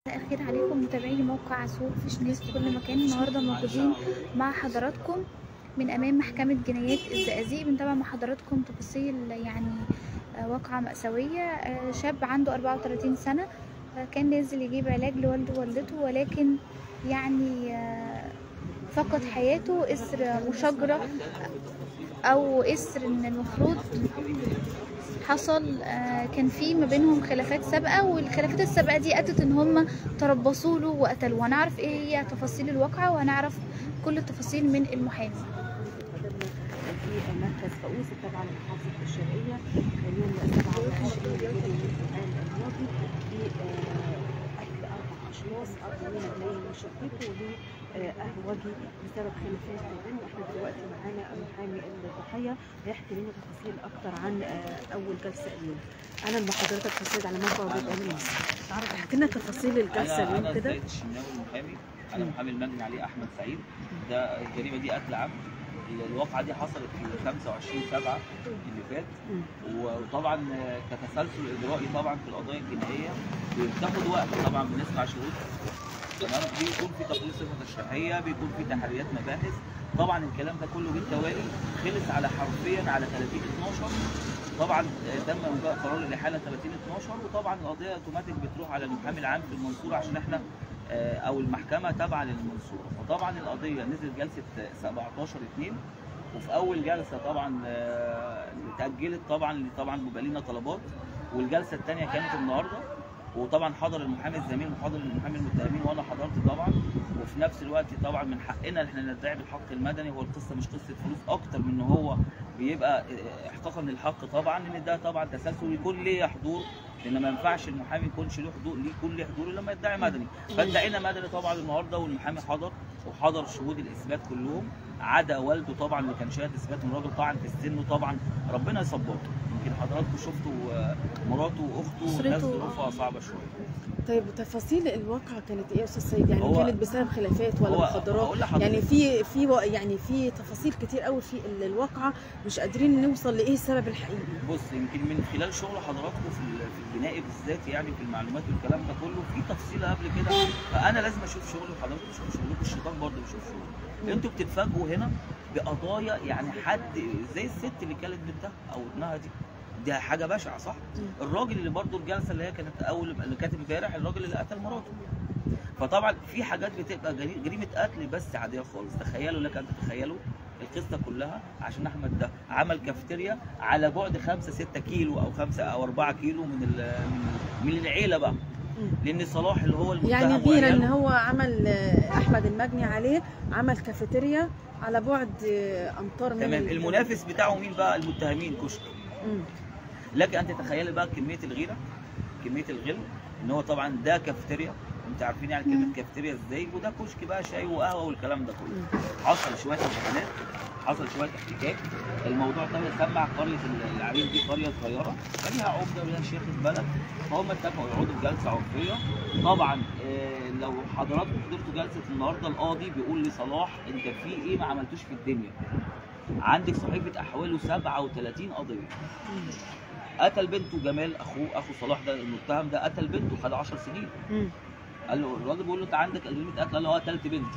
مساء الخير عليكم متابعي موقع عسول فيش نيوز في كل مكان النهارده موجودين مع حضراتكم من امام محكمه جنايات الزقازيق بنتابع مع حضراتكم تفاصيل يعني آه، واقعه مأساويه آه، شاب عنده 34 سنه آه، كان نازل يجيب علاج لوالده ووالدته ولكن يعني آه، فقد حياته اسر مشاجره او اسر ان المفروض حصل آه، كان في ما بينهم خلافات سابقه والخلافات السابقه دي ادت ان هم تربصوا له وقتلوه وهنعرف ايه هي تفاصيل الواقعه وهنعرف كل التفاصيل من المحامي في مركز فؤوس تبع محافظة الشرقية اليوم 27 يوليو العام الماضي في آه، قتل أربع أشخاص أقامين عليهم وشقته لأهوجي بسبب خلافات بينهم واحنا دلوقتي معانا المحامي الضحية هيحكي لنا تفاصيل أكتر عن آه، أول جلسة اليوم أهلا بحضرتك في سيد على موقع بيت أمين مصر احكي لنا تفاصيل الجلسة انا اليوم انا كده سيد الشناوي المحامي انا مم. محامي المجني عليه احمد سعيد ده الجريمه دي قتل عمد الواقعه دي حصلت في 25 7 اللي فات مم. وطبعا آه، كتسلسل اجرائي طبعا في القضايا الجنائيه بتاخد وقت طبعا بنسمع شهود تمام بيكون في تقرير صفه تشريحيه بيكون في تحريات مباحث طبعا الكلام ده كله بالتوالي خلص على حرفيا على 30 12 طبعا آه، تم انجاء قرار الاحاله 30 12 وطبعا القضيه اوتوماتيك بتروح على المحامي العام في المنصوره عشان احنا آه، او المحكمه تابعه للمنصوره فطبعا القضيه نزل جلسه آه، 17 2 وفي اول جلسه طبعا آه، اتاجلت طبعا اللي طبعا بيبقى لنا طلبات والجلسه الثانيه كانت النهارده وطبعا حضر المحامي الزميل وحضر المحامي المتهمين وانا حضرت طبعا وفي نفس الوقت طبعا من حقنا ان احنا ندعي بالحق المدني هو القصه مش قصه فلوس اكتر من ان هو بيبقى آه، احقاقا للحق طبعا ان ده طبعا تسلسل يكون ليه حضور لان ما ينفعش المحامي يكونش له حضور ليه يكون ليه حضور لما يدعي مدني فادعينا مدني طبعا النهارده والمحامي حضر وحضر شهود الاثبات كلهم عدا والده طبعا اللي كان شاهد اثبات ان الراجل طبعا في السن وطبعا ربنا يصبره يمكن حضراتكم شفتوا آه، مراته واخته أسرته. ناس ظروفها صعبه شويه طيب تفاصيل الواقعة كانت ايه يا استاذ سيد يعني هو- كانت بسبب خلافات ولا هو- مخدرات هقول لحضرتك. يعني في في و- يعني في تفاصيل كتير قوي في ال- الواقعة مش قادرين نوصل لايه السبب الحقيقي بص يمكن من خلال شغل حضراتكم في ال- في الجنائي بالذات يعني في المعلومات والكلام ده كله في تفصيله قبل كده فانا لازم اشوف شغل وحضراتكم تشوفوا شغلكم الشيطان برضه بيشوف شغل انتوا بتتفاجئوا هنا بقضايا يعني حد زي الست اللي كانت بنتها او ابنها دي دي حاجه بشعه صح؟ الراجل اللي برضه الجلسه اللي هي كانت اول اللي كانت امبارح الراجل اللي قتل مراته فطبعا في حاجات بتبقى جري- جريمه قتل بس عاديه خالص تخيلوا لك ان تتخيلوا القصه كلها عشان احمد ده عمل كافيتيريا على بعد 5 6 كيلو او 5 او 4 كيلو من ال- من- من العيله بقى لان صلاح اللي هو المتهم يعني بينا ان وعياله- هو عمل آه، احمد المجني عليه عمل كافيتيريا على بعد آه، امتار من تمام ال- المنافس بتاعه مين بقى المتهمين كشك مم. لكن انت تتخيلي بقى كميه الغيره كميه الغل ان هو طبعا ده كافيتيريا انت عارفين يعني كلمه مم. كافيتيريا ازاي وده كشك بقى شاي وقهوه والكلام ده كله مم. حصل شويه امتحانات حصل شويه احتكاك الموضوع ده سمع قريه العريس دي قريه صغيره فليها عمده وليها شيخ البلد فهم اتفقوا يقعدوا في جلسه عرفيه طبعا آه، لو حضراتكم حضرتوا جلسه النهارده القاضي بيقول لصلاح انت في ايه ما عملتوش في الدنيا عندك صحيفه احواله 37 قضيه مم. قتل بنته جمال اخوه اخو صلاح ده المتهم ده قتل بنته خد 10 سنين مم. قال له الراجل بيقول له انت عندك جريمه قتل قال له اه قتلت بنتي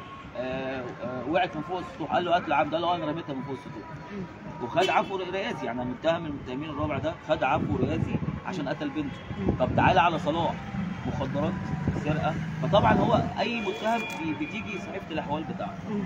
آه آه وقعت من فوق السطوح قال له قتل عمد قال له اه انا رميتها من فوق السطوح مم. وخد عفو رئاسي يعني المتهم المتهمين الرابع ده خد عفو رئاسي عشان قتل بنته مم. طب تعالى على صلاح مخدرات سرقه فطبعا هو اي متهم بي- بتيجي صحيفه الاحوال بتاعته مم.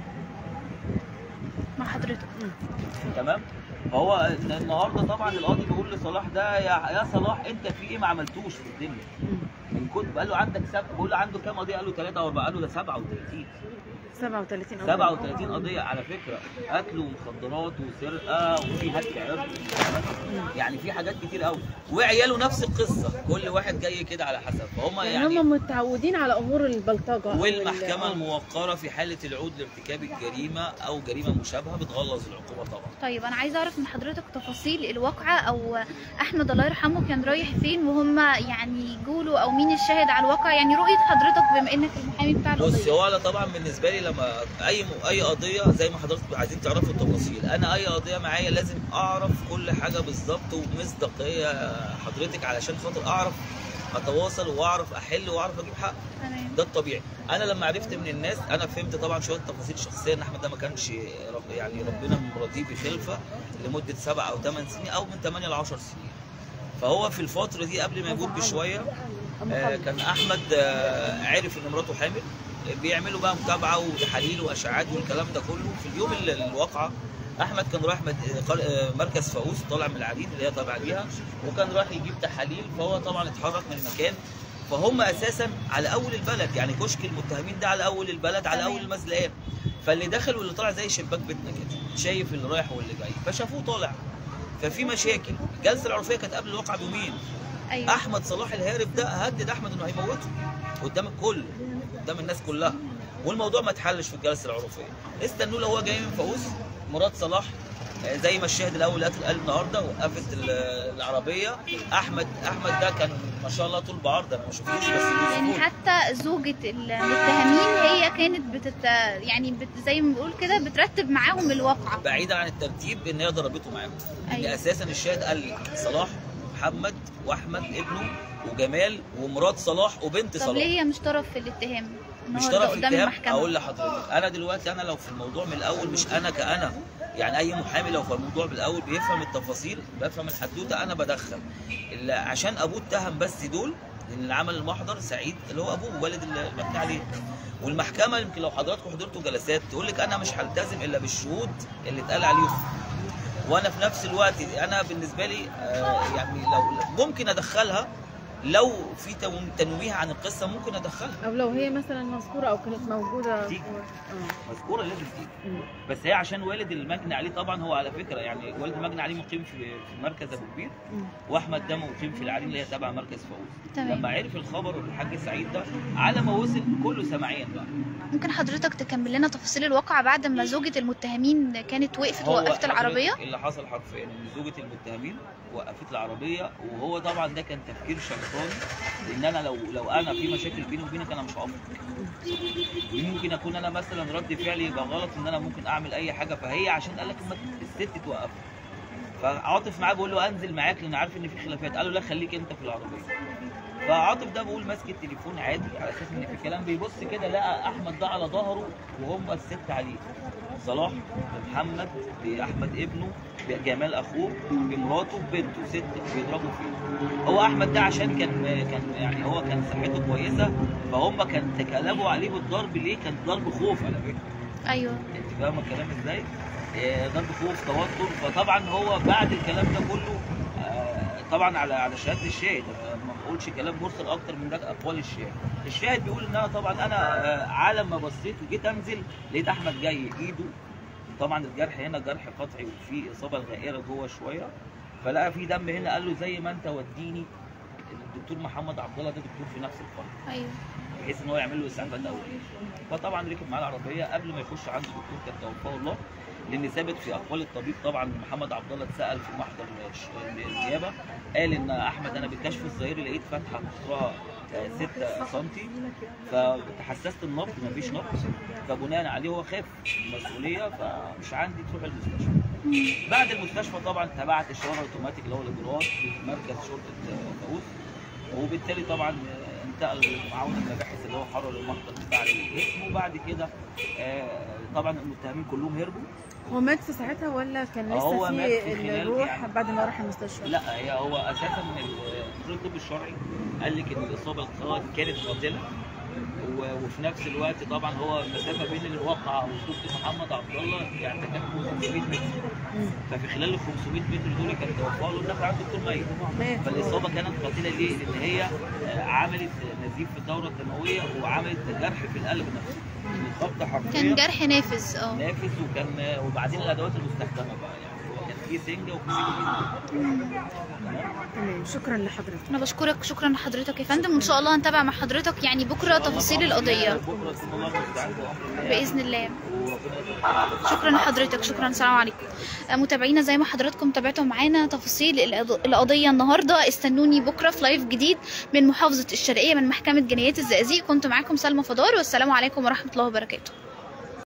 مع حضرتك تمام فهو النهارده طبعا القاضي بيقول لصلاح ده يا يا صلاح انت في ايه ما عملتوش في الدنيا مم. من كنت قال له عندك سبع بقول له عنده كام قضيه قال له ثلاثه واربعه قال له ده 37 37 أو 37 قضيه على فكره قتل ومخدرات وسرقه وفي هتك عرض يعني في حاجات كتير قوي وعياله نفس القصه كل واحد جاي كده على حسب فهم يعني, يعني هم متعودين على امور البلطجه أو ال- والمحكمه آه. الموقره في حاله العود لارتكاب الجريمه او جريمه مشابهه بتغلظ العقوبه طبعا طيب انا عايزه اعرف من حضرتك تفاصيل الواقعه او احمد الله يرحمه كان رايح فين وهم يعني يقولوا او مين الشاهد على الواقع يعني رؤيه حضرتك بما انك المحامي بتاع بص القضيه هو انا طبعا بالنسبه لي لما اي م... اي قضيه زي ما حضرتك عايزين تعرفوا التفاصيل انا اي قضيه معايا لازم اعرف كل حاجه بالظبط وبمصداقيه حضرتك علشان خاطر اعرف اتواصل واعرف احل واعرف اجيب حق تمام ده الطبيعي انا لما عرفت من الناس انا فهمت طبعا شويه تفاصيل شخصيه ان احمد ده ما كانش رب يعني ربنا مرضيه بخلفه لمده سبع او ثمان سنين او من 8 ل 10 سنين فهو في الفتره دي قبل ما يموت بشويه آه، كان احمد آه، عرف ان مراته حامل بيعملوا بقى متابعه وتحاليل واشعاعات والكلام ده كله في اليوم ال- الواقعه احمد كان رايح مد- قر- آه، مركز فاقوس طالع من العريض اللي هي تابعه ليها وكان رايح يجيب تحاليل فهو طبعا اتحرك من المكان فهم اساسا على اول البلد يعني كشك المتهمين ده على اول البلد على تمام. اول المزلقان فاللي داخل واللي طالع زي شباك بيتنا كده شايف اللي رايح واللي جاي فشافوه طالع ففي مشاكل الجلسه العرفيه كانت قبل الواقعه بيومين ايوه احمد صلاح الهارب ده هدد احمد انه هيموته قدام الكل قدام الناس كلها والموضوع ما اتحلش في الجلسه العرفيه استنوا له هو جاي من فاقوس مراد صلاح آه، زي ما الشاهد الاول قال قال النهارده وقفت ال- العربيه احمد احمد ده كان ما شاء الله طول بعرض انا ما شفتوش بس يعني بيوصفوه. حتى زوجة المتهمين هي كانت بتت يعني بت... زي ما بنقول كده بترتب معاهم الواقعة بعيدا عن الترتيب ان هي ضربته معاهم ان أيوة. اساسا الشاهد قال لي صلاح محمد واحمد ابنه وجمال ومراد صلاح وبنت طب صلاح ليه هي مش طرف في الاتهام مش النهارده طرف قدام الاتهام المحكمة اقول لحضرتك انا دلوقتي انا لو في الموضوع من الاول مش انا كانا يعني اي محامي لو في الموضوع بالاول بيفهم التفاصيل بفهم الحدوته انا بدخل اللي عشان ابوه اتهم بس دول لان اللي عمل المحضر سعيد اللي هو ابوه والد المجني عليه والمحكمه يمكن لو حضراتكم حضرتوا جلسات تقول لك انا مش هلتزم الا بالشهود اللي اتقال عليهم وانا في نفس الوقت انا بالنسبه لي آه، يعني لو ممكن ادخلها لو في تنو- تنويه عن القصه ممكن ادخلها او لو هي مثلا مذكوره او كانت موجوده تيجي. اه مذكوره لازم تيجي مم. بس هي عشان والد المجني عليه طبعا هو على فكره يعني والد المجني عليه مقيم في في مركز ابو كبير مم. واحمد ده مقيم في العرين اللي هي تبع مركز فاوز تمام. لما عرف الخبر الحاج سعيد ده على ما وصل كله سمعيا بقى ممكن حضرتك تكمل لنا تفاصيل الواقعة بعد ما زوجة المتهمين كانت وقفت هو ووقفت حضرتك العربية اللي حصل حرفيا ان زوجة المتهمين وقفت العربيه وهو طبعا ده كان تفكير شيطاني لان انا لو لو انا في مشاكل بيني وبينك انا مش هقف ممكن اكون انا مثلا رد فعلي يبقى غلط ان انا ممكن اعمل اي حاجه فهي عشان قال لك ما الست توقف فعاطف معاه بقول له انزل معاك لان عارف ان في خلافات قال له لا خليك انت في العربيه فعاطف ده بقول ماسك التليفون عادي على اساس ان في كلام بيبص كده لقى احمد ده على ظهره وهم الست عليه صلاح بمحمد باحمد ابنه بجمال اخوه بمراته ببنته ست بيضربوا فيه هو احمد ده عشان كان كان يعني هو كان صحته كويسه فهم كان تكلموا عليه بالضرب ليه كان ضرب خوف على فكره ايوه انت فاهمه الكلام ازاي؟ آه، ضرب خوف توتر فطبعا هو بعد الكلام ده كله آه، طبعا على على شهاده الشاهد أنا ما بقولش كلام مرسل اكتر من ده اقوال الشاهد الشاهد بيقول ان انا طبعا انا آه، على ما بصيت وجيت انزل لقيت احمد جاي ايده طبعا الجرح هنا جرح قطعي وفي اصابه غائره جوه شويه فلقى في دم هنا قال له زي ما انت وديني الدكتور محمد عبد الله ده دكتور في نفس القريه ايوه بحيث ان هو يعمل له اسعافات اوليه فطبعا ركب معاه العربيه قبل ما يخش عند الدكتور كان توفاه الله لان ثابت في اقوال الطبيب طبعا محمد عبد الله اتسال في محضر الش- النيابه قال ان احمد انا بالكشف الظاهري لقيت فتحه قطرها 6 سم فتحسست النبض مفيش نبض فبناء عليه هو خاف من المسؤوليه فمش عندي تروح المستشفى بعد المستشفى طبعا تبعت الشوارع الاوتوماتيك اللي هو الاجراءات مركز شرطه فاقوس وبالتالي طبعا انتقل معاون المباحث اللي هو حرر المحضر بتاع الاسم وبعد كده آه، طبعا المتهمين كلهم هربوا هو مات في ساعتها ولا كان هو لسه مات في في خلال الروح يعني- بعد ما راح المستشفى لا هي هو اساسا من الدكتور الطب الشرعي قال لك ان الاصابه القاتله كانت قاتله و- وفي نفس الوقت طبعا هو المسافه بين الواقعه والدكتور محمد عبد الله يعني تكاد تكون 500 متر مم. ففي خلال ال 500 متر دول كان توفاه له دخل عند الدكتور ميت مات فالاصابه كانت قاتله ليه؟ لان هي آه، عملت نزيف في الدوره الدمويه وعملت جرح في القلب نفسه. الخبطه حرفيا كان جرح نافذ اه نافذ وكان وبعدين الادوات المستخدمه بقى يعني هو كان في سنجه وفي سكين تمام شكرا لحضرتك انا بشكرك شكرا لحضرتك يا فندم وان شاء الله هنتابع مع حضرتك يعني بكره تفاصيل القضيه بكره يكون الله المستعان بامر الله باذن الله وربنا يتوفق. شكرا لحضرتك شكرا السلام عليكم آه، متابعينا زي ما حضراتكم تابعتوا معانا تفاصيل القض- القضيه النهارده استنوني بكره في لايف جديد من محافظه الشرقيه من محكمه جنايات الزقازيق كنت معاكم سلمى فضار والسلام عليكم ورحمه الله وبركاته